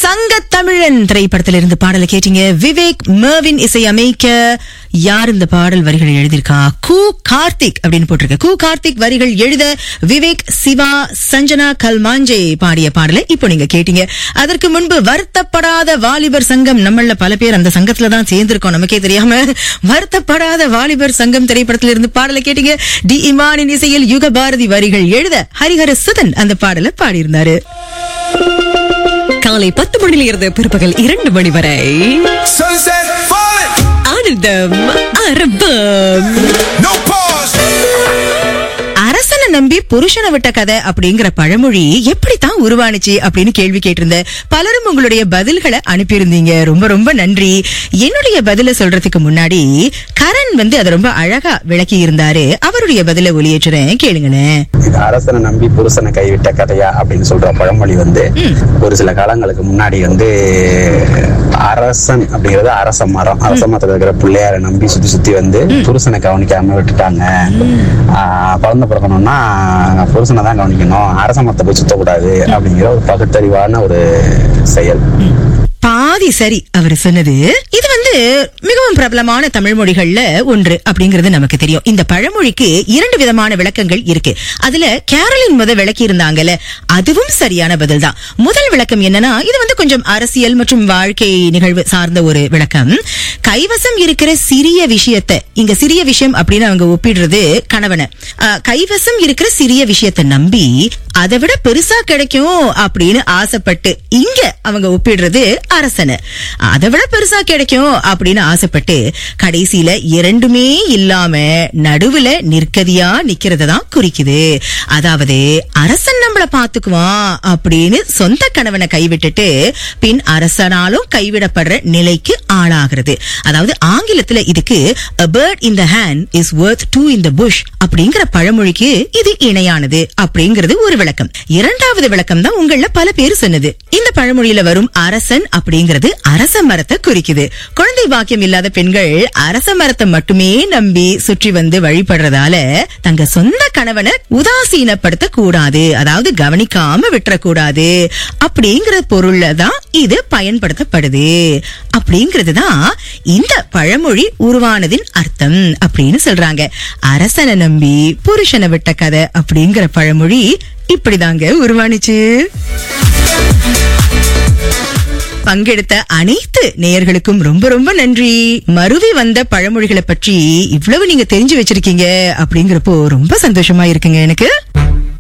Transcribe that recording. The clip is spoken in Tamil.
சங்க தமிழன் திரைப்படத்திலிருந்து பாடலை கேட்டீங்க விவேக் மர்வின் இசை அமைக்க யார் இந்த பாடல் வரிகளை எழுதியிருக்கா கு கார்த்திக் அப்படின்னு போட்டிருக்க கு கார்த்திக் வரிகள் எழுத விவேக் சிவா சஞ்சனா கல்மாஞ்சே பாடிய பாடலை இப்போ நீங்க கேட்டீங்க அதற்கு முன்பு வருத்தப்படாத வாலிபர் சங்கம் நம்மள பல பேர் அந்த சங்கத்துல தான் சேர்ந்திருக்கோம் நமக்கே தெரியாம வருத்தப்படாத வாலிபர் சங்கம் திரைப்படத்திலிருந்து இருந்து பாடலை கேட்டீங்க டி இமானின் இசையில் யுக பாரதி வரிகள் எழுத ஹரிஹர சுதன் அந்த பாடலை பாடியிருந்தாரு காலை பத்து மணியில இருந்து பிற்பகல் இரண்டு மணி வரை Sunset falling, ஆனந்தம் அரபம் no pause. அரசனை நம்பி புருஷனை விட்ட கதை அப்படிங்கிற பழமொழி எப்படித்தான் உருவானுச்சு அப்படின்னு கேள்வி கேட்டிருந்த பலரும் உங்களுடைய பதில்களை அனுப்பியிருந்தீங்க ரொம்ப ரொம்ப நன்றி என்னுடைய பதில சொல்றதுக்கு முன்னாடி கரண் வந்து அதை ரொம்ப அழகா விளக்கி இருந்தாரு அவருடைய பதில ஒளியேற்றுறேன் கேளுங்களேன் இது அரசனை நம்பி புருஷனை கைவிட்ட கதையா அப்படின்னு சொல்ற பழமொழி வந்து ஒரு சில காலங்களுக்கு முன்னாடி வந்து அரசன் அப்படிங்கறது அரச மரம் அரச மரத்துல இருக்கிற பிள்ளையார நம்பி சுத்தி சுத்தி வந்து புருஷனை கவனிக்காம விட்டுட்டாங்க ஆஹ் குழந்தை பிறக்கணும்னா புருஷனை தான் கவனிக்கணும் அரச மரத்தை போய் சுத்தக்கூடாது அப்படிங்கிற ஒரு பகுத்தறிவான ஒரு செயல் பாதி சரி அவர் சொன்னது இது வந்து மிகவும் பிரபலமான தமிழ் மொழிகள்ல ஒன்று அப்படிங்கிறது நமக்கு தெரியும் இந்த பழமொழிக்கு இரண்டு விதமான விளக்கங்கள் இருக்கு அதுல கேரளின் முத விளக்கி இருந்தாங்கல்ல அதுவும் சரியான பதில் தான் முதல் விளக்கம் என்னன்னா இது வந்து கொஞ்சம் அரசியல் மற்றும் வாழ்க்கை நிகழ்வு சார்ந்த ஒரு விளக்கம் கைவசம் இருக்கிற சிறிய விஷயத்தை இங்க சிறிய விஷயம் அப்படின்னு அவங்க ஒப்பிடுறது கணவனை ஆஹ், கைவசம் இருக்கிற சிறிய விஷயத்தை நம்பி அதை விட பெருசா கிடைக்கும் அப்படின்னு ஆசைப்பட்டு இங்க அவங்க ஒப்பிடுறது அரசனை அதை விட பெருசா கிடைக்கும் அப்படின்னு ஆசைப்பட்டு கடைசியில இரண்டுமே இல்லாம நடுவுல நிற்கதியா நிக்கிறத தான் குறிக்குது அதாவது அரசன் நம்மள பாத்துக்குவான் அப்படின்னு சொந்த கணவனை கைவிட்டுட்டு பின் அரசனாலும் கைவிடப்படுற நிலைக்கு ஆளாகிறது அதாவது ஆங்கிலத்துல இதுக்கு a bird in the hand is worth two in the bush அப்படிங்கிற பழமொழிக்கு இது இணையானது அப்படிங்கிறது ஒரு விளக்கம் இரண்டாவது விளக்கம் தான் உங்கள பல பேர் சொன்னது இந்த பழமொழியில வரும் அரசன் அப்படிங்கிறது அரச மரத்தை குறிக்குது குழந்தை பாக்கியம் இல்லாத பெண்கள் அரச மரத்தை மட்டுமே நம்பி சுற்றி வந்து வழிபடுறதால தங்க சொந்த கணவனை உதாசீனப்படுத்த கூடாது அதாவது கவனிக்காம விட்டுறக்கூடாது அப்படிங்கிற பொருள்ல தான் இது பயன்படுத்தப்படுது அப்படிங்கிறது தான் இந்த பழமொழி உருவானதின் அர்த்தம் அப்படின்னு சொல்றாங்க அரசனை நம்பி புருஷனை விட்ட கதை அப்படிங்கிற பழமொழி இப்படிதாங்க உருவானுச்சு பங்கெடுத்த அனைத்து நேயர்களுக்கும் ரொம்ப ரொம்ப நன்றி மருவி வந்த பழமொழிகளை பற்றி இவ்வளவு நீங்க தெரிஞ்சு வச்சிருக்கீங்க அப்படிங்கிறப்போ ரொம்ப சந்தோஷமா இருக்குங்க எனக்கு